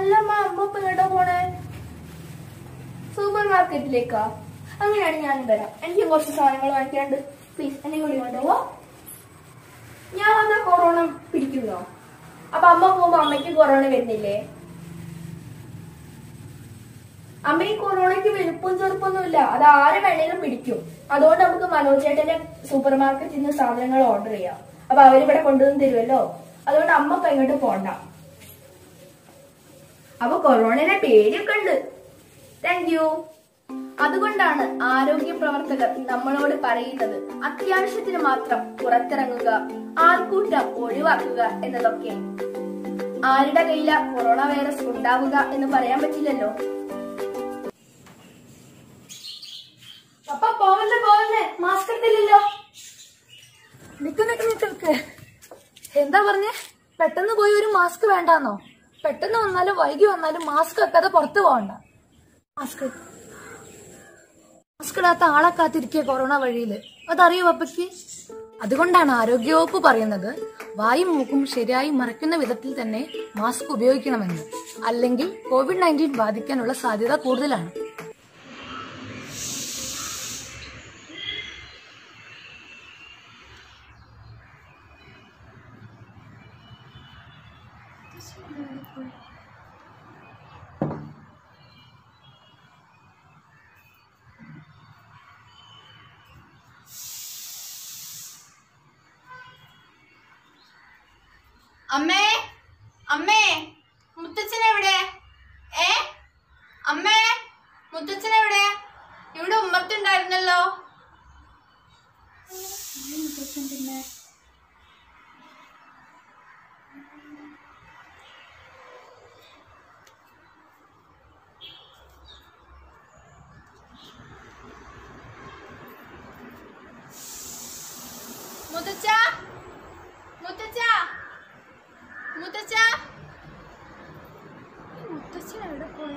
അല്ല അമ്മ അമ്മ ഇപ്പൊ എങ്ങോട്ടാ പോണേ സൂപ്പർ മാർക്കറ്റിലേക്കാ അങ്ങനെയാണ് ഞാനും വരാം എനിക്ക് കുറച്ച് സാധനങ്ങൾ വാങ്ങിക്കാണ്ട് പ്ലീസ് എന്നെ കൂടി കൊണ്ടുപോവോ ഞാൻ വന്നാ കൊറോണ പിടിക്കുന്നോ അപ്പൊ അമ്മ പോകുമ്പോ അമ്മയ്ക്ക് കൊറോണ വരുന്നില്ലേ അമ്മ ഈ കൊറോണയ്ക്ക് വലുപ്പവും ചെറുപ്പൊന്നുമില്ല അത് ആരെ വേണേലും പിടിക്കും അതുകൊണ്ട് നമുക്ക് മനോജ് ചേട്ടന്റെ സൂപ്പർ മാർക്കറ്റിൽ നിന്ന് സാധനങ്ങൾ ഓർഡർ ചെയ്യാം അപ്പൊ അവരിവിടെ കൊണ്ടുവന്ന് തരുമല്ലോ അതുകൊണ്ട് അമ്മ ഇപ്പൊ എങ്ങോട്ട് പോണ്ട അപ്പൊ കൊറോണയുടെ പേടിയൊക്കെ ഉണ്ട് താങ്ക് യു അതുകൊണ്ടാണ് ആരോഗ്യ പ്രവർത്തകർ നമ്മളോട് പറയുന്നത് അത്യാവശ്യത്തിന് മാത്രം പുറത്തിറങ്ങുക ആൾക്കൂട്ടം ഒഴിവാക്കുക എന്നതൊക്കെ ആരുടെ കയ്യില കൊറോണ വൈറസ് ഉണ്ടാവുക എന്ന് പറയാൻ പറ്റില്ലല്ലോ അപ്പ പോവല്ലേ പോവല്ലേ മാസ്ക് എടുത്തില്ലല്ലോ നിക്ക് നിക്ക് നിക്ക് നിക്ക് എന്താ പറഞ്ഞേ പെട്ടെന്ന് പോയി ഒരു മാസ്ക് വേണ്ടാന്നോ പെട്ടെന്ന് വന്നാലും വൈകി വന്നാലും മാസ്ക് വെക്കാതെ പുറത്തു പോകണ്ട മാസ്ക് മാസ്ക് ഇടാത്ത ആളെ കാത്തിരിക്കുക കൊറോണ വഴിയില് അതറിയോ പപ്പയ്ക്ക് അതുകൊണ്ടാണ് ആരോഗ്യവകുപ്പ് പറയുന്നത് വായും മൂക്കും ശരിയായി മറയ്ക്കുന്ന വിധത്തിൽ തന്നെ മാസ്ക് ഉപയോഗിക്കണമെന്ന് അല്ലെങ്കിൽ കോവിഡ് നയൻറ്റീൻ ബാധിക്കാനുള്ള സാധ്യത കൂടുതലാണ് അമ്മേ അമ്മേ മുത്തച്ഛൻ എവിടെ ഏ അമ്മേ മുത്തച്ഛൻ എവിടെ ഇവിടെ ഉമ്മത്തുണ്ടായിരുന്നല്ലോ മുത്തച്ഛ മുത്തച്ഛ മുത്തച്ഛ ഈ മുത്തച്ഛൻ എവിടെ പോയി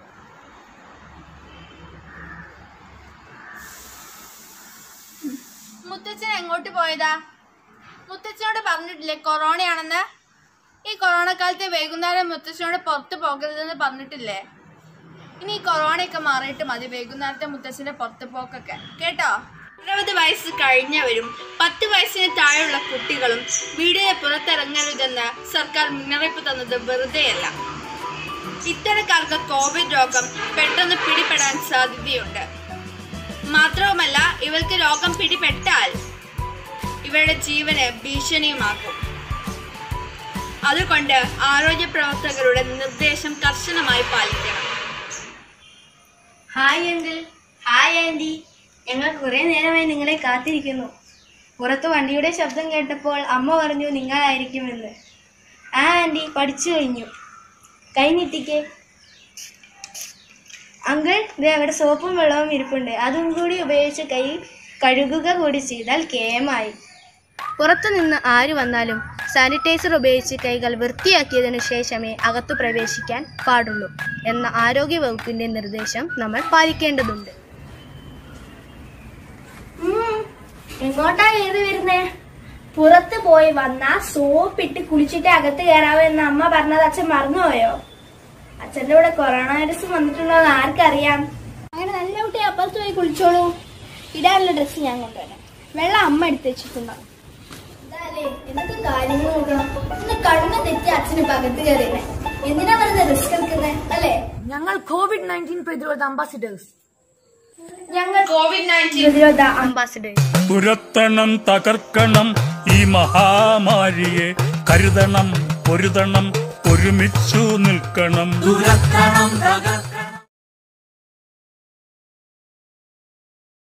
മുത്തച്ഛൻ എങ്ങോട്ട് പോയതാ മുത്തച്ഛനോട് പറഞ്ഞിട്ടില്ലേ കൊറോണയാണെന്ന് ഈ കൊറോണ കാലത്ത് വൈകുന്നേരം മുത്തച്ഛനോട് പുറത്ത് പോകരുതെന്ന് പറഞ്ഞിട്ടില്ലേ ഇനി ഈ കൊറോണയൊക്കെ മാറിയിട്ട് മതി വൈകുന്നേരത്തെ മുത്തച്ഛന്റെ പുറത്ത് പോക്കൊക്കെ കേട്ടോ ഇരുപത് വയസ്സ് കഴിഞ്ഞവരും പത്ത് വയസ്സിന് താഴെയുള്ള കുട്ടികളും വീടിന് പുറത്തിറങ്ങരുതെന്ന് സർക്കാർ മുന്നറിയിപ്പ് തന്നത് വെറുതെയല്ല ഇത്തരക്കാർക്ക് കോവിഡ് രോഗം പെട്ടെന്ന് പിടിപെടാൻ സാധ്യതയുണ്ട് മാത്രവുമല്ല ഇവർക്ക് രോഗം പിടിപെട്ടാൽ ഇവരുടെ ജീവന് ഭീഷണിയുമാകും അതുകൊണ്ട് ആരോഗ്യ പ്രവർത്തകരുടെ നിർദ്ദേശം കർശനമായി പാലിക്കണം ഹായ് അങ്കിൾ ഹായ് ആൻറ്റി ഞങ്ങൾ കുറേ നേരമായി നിങ്ങളെ കാത്തിരിക്കുന്നു പുറത്ത് വണ്ടിയുടെ ശബ്ദം കേട്ടപ്പോൾ അമ്മ പറഞ്ഞു നിങ്ങളായിരിക്കുമെന്ന് ആ ആൻറ്റി പഠിച്ചു കഴിഞ്ഞു കൈ നീട്ടിക്കേ അങ്കിൾ ഇത് അവിടെ സോപ്പും വെള്ളവും ഇരിപ്പുണ്ട് അതും കൂടി ഉപയോഗിച്ച് കൈ കഴുകുക കൂടി ചെയ്താൽ കേമായി പുറത്തു നിന്ന് ആര് വന്നാലും സാനിറ്റൈസർ ഉപയോഗിച്ച് കൈകൾ വൃത്തിയാക്കിയതിനു ശേഷമേ അകത്തു പ്രവേശിക്കാൻ പാടുള്ളൂ എന്ന ആരോഗ്യ വകുപ്പിന്റെ നിർദ്ദേശം നമ്മൾ പാലിക്കേണ്ടതുണ്ട് എങ്ങോട്ടാ കയറി വരുന്നേ പുറത്ത് പോയി വന്നാ സോപ്പിട്ട് കുളിച്ചിട്ട് അകത്ത് കയറാവോ എന്ന് അമ്മ പറഞ്ഞത് അച്ഛൻ മറന്നുപോയോ അച്ഛന്റെ കൂടെ കൊറോണ വൈറസ് വന്നിട്ടുണ്ടോ എന്ന് ആർക്കറിയാം അങ്ങനെ നല്ല കുട്ടി അപ്പുറത്ത് പോയി കുളിച്ചോളൂ ഇടാനുള്ള ഡ്രസ്സ് ഞാൻ കൊണ്ടുവരാം വെള്ളം അമ്മ എടുത്ത് വെച്ചിട്ടുണ്ടാവും ഇതാലേ എന്തൊക്കെ കാര്യങ്ങൾ നോക്കണം ഇന്ന് കണ്ണ് തെറ്റി അച്ഛന് പകത്ത് കയറിയേ എന്തിനാ വെറുതെ റിസ്ക് എടുക്കുന്നേ അല്ലേ ഞങ്ങൾ കോവിഡ് നയൻറ്റീൻ പ്രതിരോധ അംബാസിഡേഴ്സ് ഞങ്ങൾ കോവിഡ് നയൻറ്റീൻ പ്രതിരോധ അംബാസിഡേഴ്സ് തുരത്തണം തകർക്കണം ഈ മഹാമാരിയെ കരുതണം പൊരുതണം ഒരുമിച്ചു നിൽക്കണം തുരക്കണം തകർക്കണം